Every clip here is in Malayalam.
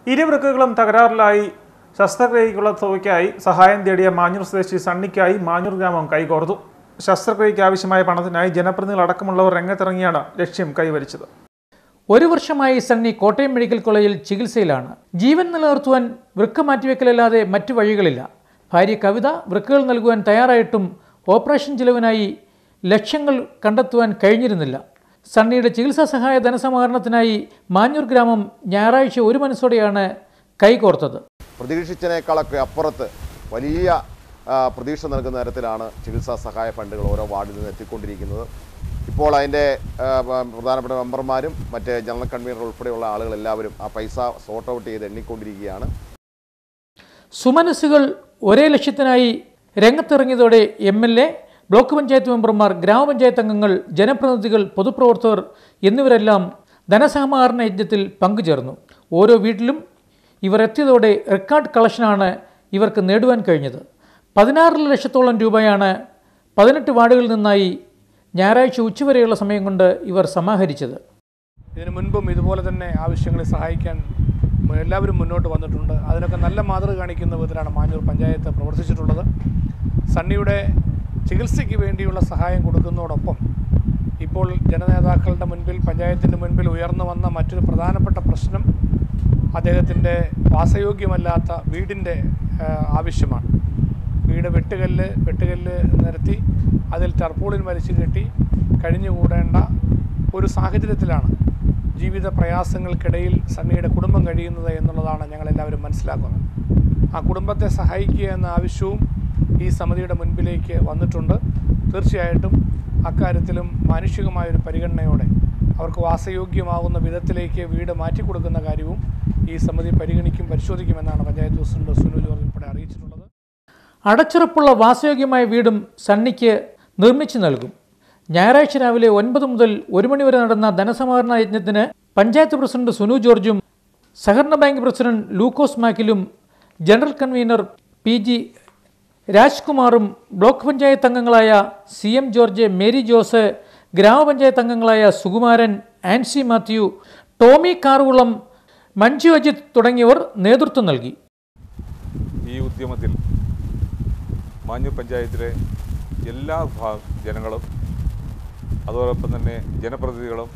ഇരുവൃക്കകളും തകരാറിലായി ശസ്ത്രക്രിയയ്ക്കുള്ള തുകയ്ക്കായി സഹായം തേടിയ മാഞ്ഞൂർ സ്വദേശി സണ്ണിക്കായി മാഞ്ഞൂർ ഗ്രാമം കൈകോർത്തു ശസ്ത്രക്രിയയ്ക്ക് ആവശ്യമായ പണത്തിനായി ജനപ്രതിനിധികൾ അടക്കമുള്ളവർ രംഗത്തിറങ്ങിയാണ് ലക്ഷ്യം കൈവരിച്ചത് ഒരു വർഷമായി സണ്ണി കോട്ടയം മെഡിക്കൽ കോളേജിൽ ചികിത്സയിലാണ് ജീവൻ നിലനിർത്തുവാൻ വൃക്ക മാറ്റിവെക്കലല്ലാതെ മറ്റു വഴികളില്ല ഭാര്യ കവിത വൃക്കകൾ നൽകുവാൻ തയ്യാറായിട്ടും ഓപ്പറേഷൻ ചിലവിനായി ലക്ഷ്യങ്ങൾ കണ്ടെത്തുവാൻ കഴിഞ്ഞിരുന്നില്ല സണ്ണിയുടെ ചികിത്സാ സഹായ ധനസമാഹരണത്തിനായി മാഞ്ഞൂർ ഗ്രാമം ഞായറാഴ്ച ഒരു മനസ്സോടെയാണ് കൈകോർത്തത് പ്രതീക്ഷിച്ചതിനേക്കാളൊക്കെ അപ്പുറത്ത് വലിയ ആ, പ്രതീക്ഷ നൽകുന്ന തരത്തിലാണ് ചികിത്സാ സഹായ ഫണ്ടുകൾ ഓരോ വാർഡിൽ നിന്ന് എത്തിക്കൊണ്ടിരിക്കുന്നത് ഇപ്പോൾ അതിൻ്റെ ആ, പ- പ്രധാനപ്പെട്ട മെമ്പർമാരും മറ്റ് ജനറൽ കൺവീനർ ഉൾപ്പെടെയുള്ള ആളുകൾ എല്ലാവരും ആ പൈസ സോർട്ട് ഔട്ട് ചെയ്ത് എണ്ണിക്കൊണ്ടിരിക്കുകയാണ് സുമനസ്സുകൾ ഒരേ ലക്ഷ്യത്തിനായി രംഗത്തിറങ്ങിയതോടെ M L A block panchayat മെമ്പർമാർ ഗ്രാമപഞ്ചായത്ത് അംഗങ്ങൾ ജനപ്രതിനിധികൾ പൊതുപ്രവർത്തകർ എന്നിവരെല്ലാം ധനസമാഹരണ യജ്ഞത്തിൽ പങ്കുചേർന്നു ഓരോ വീട്ടിലും ഇവർ എത്തിയതോടെ റെക്കോർഡ് കളക്ഷനാണ് ഇവർക്ക് നേടുവാൻ കഴിഞ്ഞത് പതിനാറ് ലക്ഷത്തോളം രൂപയാണ് പതിനെട്ട് വാർഡുകളിൽ നിന്നായി ഞായറാഴ്ച ഉച്ചവരെയുള്ള സമയം കൊണ്ട് ഇവർ സമാഹരിച്ചത് ഇതിനു മുൻപും ഇതുപോലെ തന്നെ ആവശ്യങ്ങളെ സഹായിക്കാൻ മ- എല്ലാവരും മുന്നോട്ട് വന്നിട്ടുണ്ട് അതിനൊക്കെ നല്ല മാതൃക കാണിക്കുന്ന വിധത്തിലാണ് മാഞ്ഞൂർ പഞ്ചായത്ത് പ്രവർത്തിച്ചിട്ടുള്ളത് സണ്ണിയുടെ ചികിത്സയ്ക്ക് വേണ്ടിയുള്ള സഹായം കൊടുക്കുന്നതോടൊപ്പം ഇപ്പോൾ ജനനേതാക്കളുടെ മുൻപിൽ പഞ്ചായത്തിൻ്റെ മുൻപിൽ ഉയർന്നു വന്ന മറ്റൊരു പ്രധാനപ്പെട്ട പ്രശ്നം അദ്ദേഹത്തിൻ്റെ വാസയോഗ്യമല്ലാത്ത വീടിൻ്റെ ആ, ആവശ്യമാണ് വീട് വെട്ടുകല്ല് വെട്ടുകല്ല് നിരത്തി അതിൽ ടർപ്പോളിൻ വലിച്ചു കെട്ടി കഴിഞ്ഞുകൂടേണ്ട ഒരു സാഹചര്യത്തിലാണ് ജീവിത പ്രയാസങ്ങൾക്കിടയിൽ സണ്ണിയുടെ കുടുംബം കഴിയുന്നത് എന്നുള്ളതാണ് ഞങ്ങളെല്ലാവരും മനസ്സിലാക്കുന്നത് ആ കുടുംബത്തെ സഹായിക്കുക എന്ന ആവശ്യവും ഈ സമിതിയുടെ മുൻപിലേക്ക് വന്നിട്ടുണ്ട് തീർച്ചയായിട്ടും അക്കാര്യത്തിലും മാനുഷികമായൊരു പരിഗണനയോടെ അവർക്ക് വാസയോഗ്യമാകുന്ന വിധത്തിലേക്ക് വീട് മാറ്റിക്കൊടുക്കുന്ന കാര്യവും ഈ സമിതി പരിഗണിക്കും പരിശോധിക്കുമെന്നാണ് പഞ്ചായത്ത് പ്രസിഡന്റ് സുനിൽ ഉൾപ്പെടെ അറിയിച്ചിട്ടുള്ളത് അടച്ചുറപ്പുള്ള വാസയോഗ്യമായ വീടും സണ്ണിക്ക് നിർമ്മിച്ചു നൽകും ഞായറാഴ്ച രാവിലെ ഒൻപത് മുതൽ ഒരു മണി വരെ നടന്ന ധനസമാഹരണ യജ്ഞത്തിന് പഞ്ചായത്ത് പ്രസിഡന്റ് സുനു ജോർജും സഹകരണ ബാങ്ക് പ്രസിഡന്റ് ലൂക്കോസ് മാക്കിലും ജനറൽ കൺവീനർ പി ജി രാജ്കുമാറും ബ്ലോക്ക് പഞ്ചായത്ത് അംഗങ്ങളായ സി എം ജോർജ് മേരി ജോസ് ഗ്രാമപഞ്ചായത്ത് അംഗങ്ങളായ സുകുമാരൻ ആൻസി മാത്യു ടോമി കാറുകുളം മഞ്ജു അജിത് തുടങ്ങിയവർ നേതൃത്വം നൽകി ഈ ഉദ്യമത്തിൽ മാഞ്ഞൂർ പഞ്ചായത്തിലെ എല്ലാ വിഭാഗം ജനങ്ങളും അതോടൊപ്പം തന്നെ ജനപ്രതിനിധികളും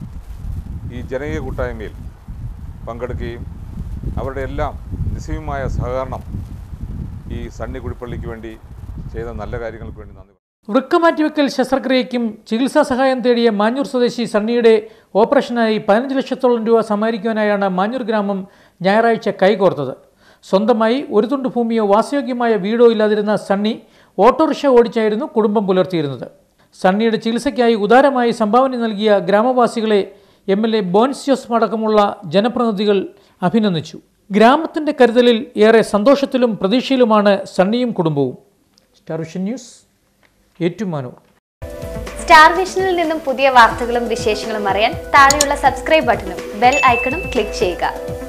ഈ ജനകീയ കൂട്ടായ്മയിൽ പങ്കെടുക്കുകയും അവരുടെ എല്ലാം നിസ്സീമമായ സഹകരണം ഈ സണ്ണി കുടിപ്പള്ളിക്ക് വേണ്ടി ചെയ്ത നല്ല കാര്യങ്ങൾക്ക് വേണ്ടി നന്ദി വൃക്ക മാറ്റിവെക്കൽ ശസ്ത്രക്രിയയ്ക്കും ചികിത്സാ സഹായം തേടിയ മാഞ്ഞൂർ സ്വദേശി സണ്ണിയുടെ ഓപ്പറേഷനായി പതിനഞ്ച് ലക്ഷത്തോളം രൂപ സമാഹരിക്കുവാനായാണ് മാഞ്ഞൂർ ഗ്രാമം ഞായറാഴ്ച കൈകോർത്തത് സ്വന്തമായി ഒരു തുണ്ട് ഭൂമിയോ വാസയോഗ്യമായ വീടോ ഇല്ലാതിരുന്ന സണ്ണി ഓട്ടോറിക്ഷ ഓടിച്ചായിരുന്നു കുടുംബം പുലർത്തിയിരുന്നത് സണ്ണിയുടെ ചികിത്സയ്ക്കായി ഉദാരമായി സംഭാവന നൽകിയ ഗ്രാമവാസികളെ M L A Mons Joseph അടക്കമുള്ള ജനപ്രതിനിധികൾ അഭിനന്ദിച്ചു ഗ്രാമത്തിൻ്റെ കരുതലിൽ ഏറെ സന്തോഷത്തിലും പ്രതീക്ഷയിലുമാണ് സണ്ണിയും കുടുംബവും Star Vision News Ettumanoor Star വിഷനിൽ നിന്നും പുതിയ വാർത്തകളും വിശേഷങ്ങളും അറിയാൻ താഴെയുള്ള സബ്സ്ക്രൈബ് ബട്ടണും ബെൽ ഐക്കണും ക്ലിക്ക് ചെയ്യുക